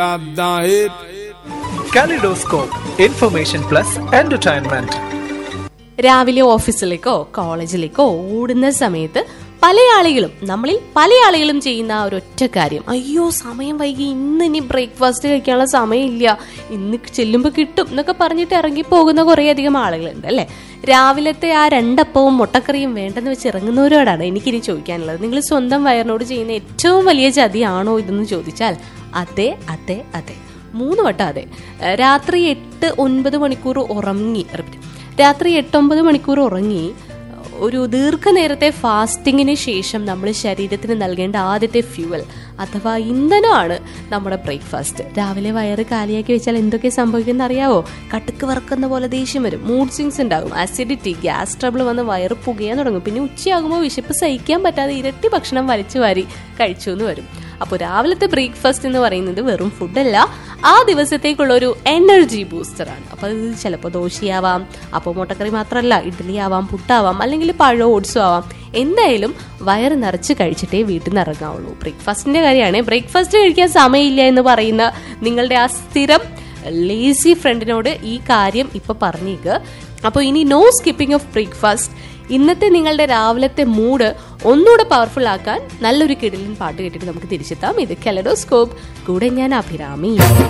यादां hit kaleidoscope information plus entertainment രാവിലെ ഓഫീസിലേക്കോ കോളേജിലേക്കോ ഓടുന്ന സമയത്ത് പല ആളുകളും നമ്മളിൽ പല ആളുകളും ചെയ്യുന്ന ആ ഒരൊറ്റ കാര്യം അയ്യോ സമയം വൈകി ഇന്ന് ഇനി ബ്രേക്ക്ഫാസ്റ്റ് കഴിക്കാനുള്ള സമയമില്ല ഇന്ന് ചെല്ലുമ്പോൾ കിട്ടും എന്നൊക്കെ പറഞ്ഞിട്ട് ഇറങ്ങി പോകുന്ന കുറേ അധികം ആളുകളുണ്ട് അല്ലേ രാവിലത്തെ ആ രണ്ടപ്പവും മുട്ടക്കറിയും വേണ്ടെന്ന് വെച്ച് ഇറങ്ങുന്നവരോടാണ് എനിക്കിനി ചോദിക്കാനുള്ളത് നിങ്ങൾ സ്വന്തം വയറിനോട് ചെയ്യുന്ന ഏറ്റവും വലിയ ചതിയാണോ ഇതെന്ന് ചോദിച്ചാൽ അതെ അതെ അതെ മൂന്ന് വട്ടം അതെ ഏഹ് രാത്രി എട്ട് ഒൻപത് മണിക്കൂർ ഉറങ്ങി റിപ്പീറ്റ്. രാത്രി എട്ടൊമ്പത് മണിക്കൂർ ഉറങ്ങി ഒരു ദീർഘനേരത്തെ ഫാസ്റ്റിങ്ങിന് ശേഷം നമ്മൾ ശരീരത്തിന് നൽകേണ്ട ആദ്യത്തെ ഫ്യൂവൽ അഥവാ ഇന്ധനമാണ് നമ്മുടെ ബ്രേക്ക്ഫാസ്റ്റ് രാവിലെ വയറ് കാലിയാക്കി വെച്ചാൽ എന്തൊക്കെ സംഭവിക്കുന്ന അറിയാവോ കട്ടുക്ക് വറക്കുന്ന പോലെ ദേഷ്യം വരും മൂഡ് സ്വിങ്സ് ഉണ്ടാകും അസിഡിറ്റി ഗ്യാസ് ട്രബിൾ വന്ന് വയറ് പുകയാൻ തുടങ്ങും പിന്നെ ഉച്ചയാകുമ്പോൾ വിശപ്പ് സഹിക്കാൻ പറ്റാതെ ഇരട്ടി ഭക്ഷണം വലിച്ചു വാരി കഴിച്ചു എന്ന് വരും അപ്പോൾ രാവിലത്തെ ബ്രേക്ക്ഫാസ്റ്റ് എന്ന് പറയുന്നത് വെറും ഫുഡല്ല ആ ദിവസത്തേക്കുള്ള ഒരു എനർജി ബൂസ്റ്ററാണ് അപ്പോൾ ഇത് ചിലപ്പോൾ ദോശയാവാം അപ്പോൾ മുട്ടക്കറി മാത്രമല്ല ഇഡ്ഡലി ആവാം പുട്ടാവാം അല്ലെങ്കിൽ പഴം ഓട്സും ആവാം എന്തായാലും വയറ് നിറച്ച് കഴിച്ചിട്ടേ വീട്ടിൽ നിന്ന് ഇറങ്ങാവുള്ളൂ ബ്രേക്ക്ഫാസ്റ്റിന്റെ കാര്യമാണ് ബ്രേക്ക്ഫാസ്റ്റ് കഴിക്കാൻ സമയമില്ല എന്ന് പറയുന്ന നിങ്ങളുടെ ആ സ്ഥിരം ലേസി ഫ്രണ്ടിനോട് ഈ കാര്യം ഇപ്പൊ പറഞ്ഞേക്ക് അപ്പോൾ ഇനി നോ സ്കിപ്പിംഗ് ഓഫ് ബ്രേക്ക്ഫാസ്റ്റ് ഇന്നത്തെ നിങ്ങളുടെ രാവിലത്തെ മൂഡ് ഒന്നുകൂടെ പവർഫുൾ ആക്കാൻ നല്ലൊരു കിടിലൻ പാട്ട് കേട്ടിട്ട് നമുക്ക് തിരിച്ചെത്താം ഇത് കെലഡോസ്കോപ്പ് കൂടെ ഞാൻ അഭിരാമി